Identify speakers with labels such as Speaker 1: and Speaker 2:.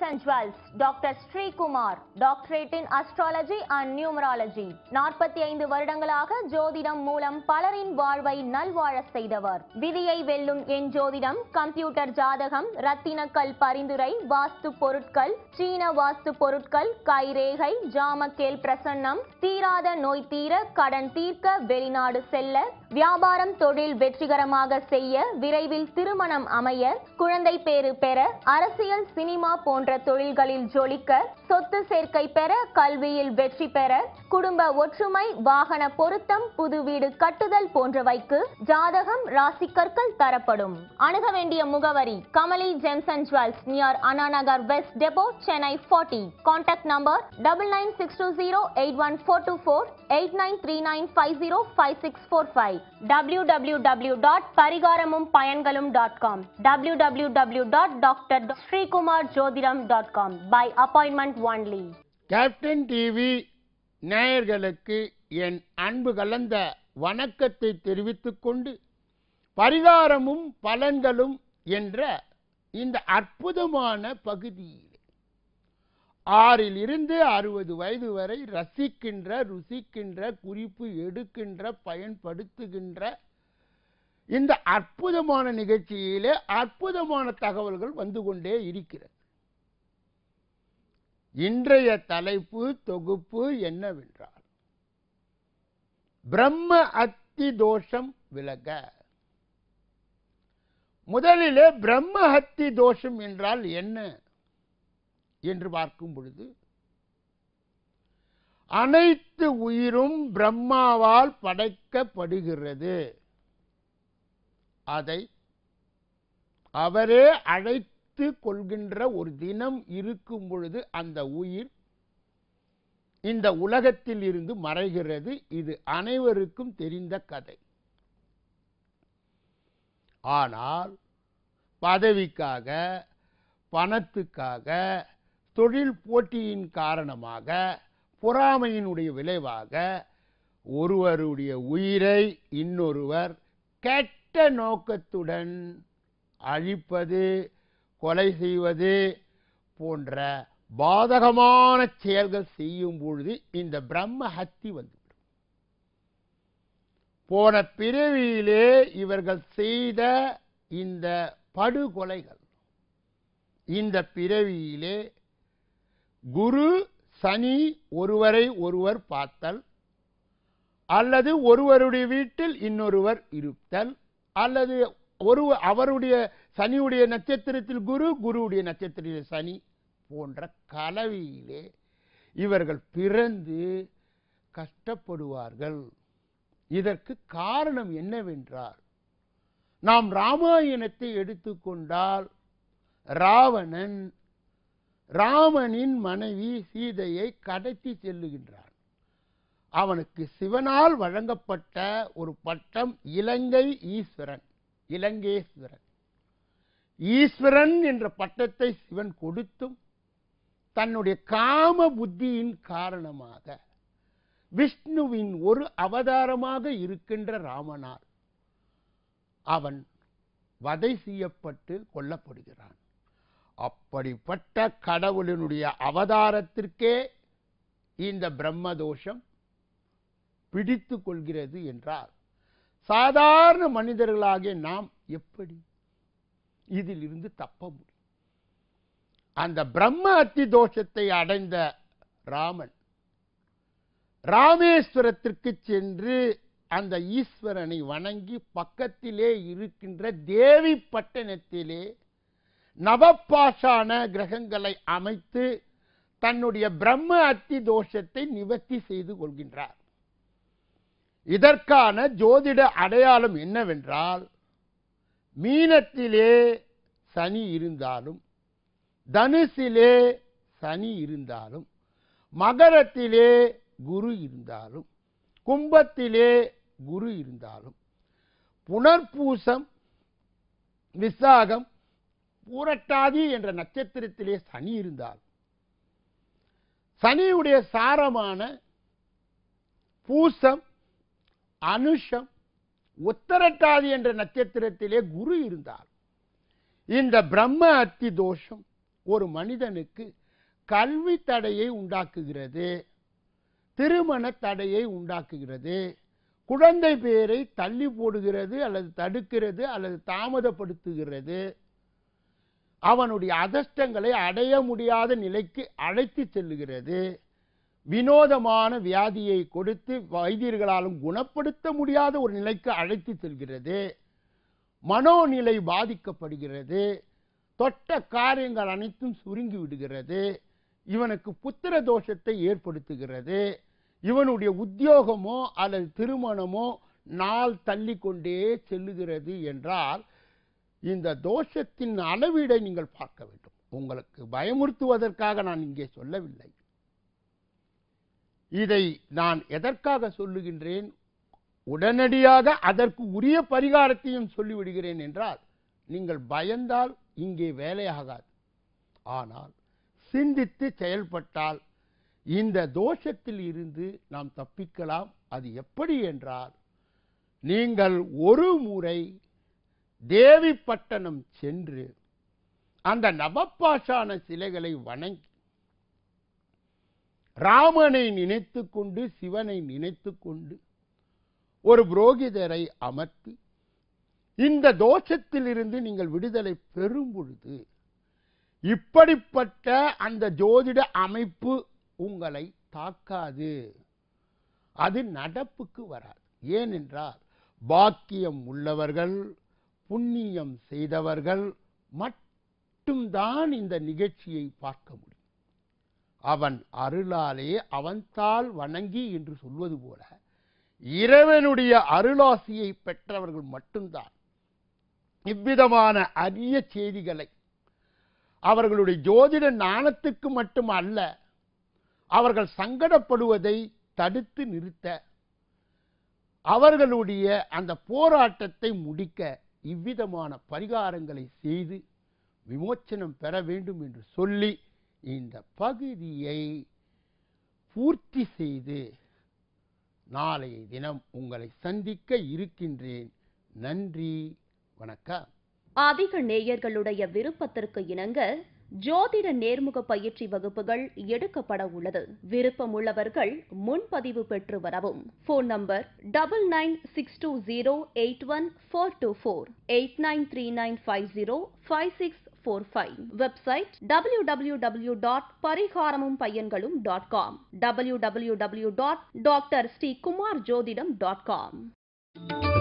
Speaker 1: Gems and Jewels, Dr. Sri Kumar, Doctorate in Astrology and Numerology. நாற்பத்தி ஐந்து வருடங்களாக ஜோதிடம் மூலம் பலரின் வாழ்வை நல்வாழ செய்தவர் விதியை வெல்லும் என் ஜோதிடம் கம்ப்யூட்டர் ஜாதகம் ரத்தினக்கல் பரிந்துரை வாஸ்து பொருட்கள் சீன வாஸ்து பொருட்கள் கைரேகை ஜாமக்கேல் பிரசன்னம் தீராத நோய் தீர கடன் தீர்க்க வெளிநாடு செல்ல வியாபாரம் தொழில் வெற்றிகரமாக செய்ய விரைவில் திருமணம் அமைய குழந்தை பேறு பெற அரசியல் சினிமா போன்ற தொழில்களில் ஜொலிக்க சொத்து சேர்க்கை பெற கல்வியில் வெற்றி பெற குடும்ப ஒற்றுமை வாகன பொருத்தம் புது வீடு கட்டுதல் போன்றவைக்கு ஜாதகம் ராசி கற்கள் தரப்படும் அணுக வேண்டிய முகவரி Kamali gems and jewels near Anna Nagar west depot Chennai forty contact number double nine six two zero eight one four two four eight nine three nine five zero five six four five W W W dot பரிகாரமும் பயன்களும் dot com W W W dot doctor Srikumar ஜோதிடம் dot com by appointment only
Speaker 2: captain TV நேயர்களுக்கு என் அன்பு கலந்த வணக்கத்தை தெரிவித்துக் கொண்டு பரிகாரமும் பலன்களும் என்ற இந்த அற்புதமான பகுதியில் ஆறில் இருந்து அறுபது வயது வரை ரசிக்கின்ற ருசிக்கின்ற குறிப்பு எடுக்கின்ற பயன்படுத்துகின்ற இந்த அற்புதமான நிகழ்ச்சியிலே அற்புதமான தகவல்கள் வந்து கொண்டே இருக்கிறது இன்றைய தலைப்பு தொகுப்பு என்னவென்றால் பிரம்ம அத்தி தோஷம் விலக முதலிலே பிரம்ம ஹத்தி தோஷம் என்றால் என்ன என்று பார்க்கும் பொழுது அனைத்து உயிரும் பிரம்மாவால் படைக்கப்படுகிறது அதை அவரே அழைத்து கொள்கின்ற ஒரு தினம் இருக்கும் பொழுது அந்த உயிர் இந்த உலகத்தில் இருந்து மறைகிறது இது அனைவருக்கும் தெரிந்த கதை ஆனால் பதவிக்காக பணத்துக்காக தொழில் போட்டியின் காரணமாக பொறாமையினுடைய விளைவாக ஒருவருடைய உயிரை இன்னொருவர் கெட்ட நோக்கத்துடன் அழிப்பது கொலை செய்வது போன்ற பாதகமான செயல்கள் செய்யும் பொழுது இந்த பிரம்ம ஹத்தி வந்துவிடும் போன பிறவியிலே இவர்கள் செய்த இந்த படுகொலைகள் இந்த பிறவியிலே குரு சனி ஒருவரை ஒருவர் பார்த்தல் அல்லது ஒருவருடைய வீட்டில் இன்னொருவர் இருத்தல் அல்லது ஒரு அவருடைய சனியுடைய நட்சத்திரத்தில் குரு குருவுடைய நட்சத்திரத்தில் சனி போன்ற கலவையிலே இவர்கள் பிறந்து கஷ்டப்படுவார்கள் இதற்கு காரணம் என்னவென்றால் நாம் ராமாயணத்தை எடுத்துக்கொண்டால் ராவணன் ராமனின் மனைவி சீதையை கடத்தி செல்லுகின்றான் அவனுக்கு சிவனால் வழங்கப்பட்ட ஒரு பட்டம் இலங்கை ஈஸ்வரன் இலங்கேஸ்வரன் ஈஸ்வரன் என்ற பட்டத்தை சிவன் கொடுத்தும் தன்னுடைய காம புத்தியின் காரணமாக விஷ்ணுவின் ஒரு அவதாரமாக இருக்கின்ற ராமனால் அவன் வதை செய்யப்பட்டு கொல்லப்படுகிறான் அப்படிப்பட்ட கடவுளினுடைய அவதாரத்திற்கே இந்த பிரம்மதோஷம் பிடித்து கொள்கிறது என்றால் சாதாரண மனிதர்களாகிய நாம் எப்படி இதிலிருந்து தப்ப முடியும் அந்த பிரம்ம அத்தி தோஷத்தை அடைந்த ராமன் ராமேஸ்வரத்திற்கு சென்று அந்த ஈஸ்வரனை வணங்கி பக்கத்திலே இருக்கின்ற தேவி பட்டணத்திலே நவப்பாஷான கிரகங்களை அமைத்து தன்னுடைய பிரம்ம அத்தி தோஷத்தை நிவர்த்தி செய்து கொள்கின்றார் இதற்கான ஜோதிட அடையாளம் என்னவென்றால் மீனத்திலே சனி இருந்தாலும் தனுசிலே சனி இருந்தாலும் மகரத்திலே குரு இருந்தாலும் கும்பத்திலே குரு இருந்தாலும் புனர்பூசம் விசாகம் பூரட்டாதி என்ற நட்சத்திரத்திலே சனி இருந்தால் சனியுடைய சாரமான பூசம் அனுஷம் உத்தரட்டாதி என்ற நட்சத்திரத்திலே குரு இருந்தால் இந்த பிரம்ம அத்தி தோஷம் ஒரு மனிதனுக்கு கல்வி தடையை உண்டாக்குகிறது திருமண தடையை உண்டாக்குகிறது குழந்தை பேரை தள்ளி போடுகிறது அல்லது தடுக்கிறது அல்லது தாமதப்படுத்துகிறது அவனுடைய அதஷ்டங்களை அடைய முடியாத நிலைக்கு அழைத்து செல்லுகிறது வினோதமான வியாதியை கொடுத்து வைத்தியர்களாலும் குணப்படுத்த முடியாத ஒரு நிலைக்கு அழைத்து செல்கிறது மனோநிலை பாதிக்கப்படுகிறது தொட்ட காரியங்கள் அனைத்தும் சுருங்கி விடுகிறது இவனுக்கு புத்திர தோஷத்தை ஏற்படுத்துகிறது இவனுடைய உத்தியோகமோ அல்லது திருமணமோ நாள் தள்ளி கொண்டே செல்லுகிறது என்றால் இந்த தோஷத்தின் அளவீடை நீங்கள் பார்க்க வேண்டும் உங்களுக்கு பயமுறுத்துவதற்காக நான் இங்கே சொல்லவில்லை இதை நான் எதற்காக சொல்லுகின்றேன் உடனடியாக அதற்கு உரிய பரிகாரத்தையும் சொல்லிவிடுகிறேன் என்றால் நீங்கள் பயந்தால் இங்கே வேலையாகாது ஆனால் சிந்தித்து செயல்பட்டால் இந்த தோஷத்தில் இருந்து நாம் தப்பிக்கலாம் அது எப்படி என்றால் நீங்கள் ஒரு முறை தேவிப்பட்டணம் சென்று அந்த நவப்பாஷான சிலைகளை வணங்கி ராமனை நினைத்துக் கொண்டு சிவனை நினைத்துக் கொண்டு ஒரு புரோகிதரை அமர்த்தி இந்த தோஷத்திலிருந்து நீங்கள் விடுதலை பெறும் பொழுது இப்படிப்பட்ட அந்த ஜோதிட அமைப்பு உங்களை தாக்காது அது நடப்புக்கு வராது ஏனென்றால் பாக்கியம் உள்ளவர்கள் புண்ணியம் செய்தவர்கள் மட்டும்தான் இந்த நிகழ்ச்சியை பார்க்க முடியும் அவன் அருளாலே அவன்தால் வணங்கி என்று சொல்வது போல இறைவனுடைய அருளாசியை பெற்றவர்கள் மட்டும்தான் இவ்விதமான அரிய செய்திகளை அவர்களுடைய ஜோதிட ஞானத்துக்கு மட்டும் அல்ல அவர்கள் சங்கடப்படுவதை தடுத்து நிறுத்த அவர்களுடைய அந்த போராட்டத்தை முடிக்க இவ்விதமான பரிகாரங்களை செய்து விமோச்சனம் பெற வேண்டும் என்று சொல்லி இந்த பகுதியை பூர்த்தி செய்து நாளைய தினம் உங்களை சந்திக்க இருக்கின்றேன் நன்றி வணக்கம்
Speaker 3: அதிக நேயர்களுடைய விருப்பத்திற்கு இணங்க ஜோதிட நேர்முக பயிற்சி வகுப்புகள் எடுக்கப்பட உள்ளது விருப்பம் உள்ளவர்கள் முன்பதிவு பெற்று வரவும் phone number double nine six two zero eight one four two four eight nine three nine five zero five six four five website W W W dot பரிகாரமும் பையன்களும் dot com W W W dot doctor Sri Kumar ஜோதிடம் dot com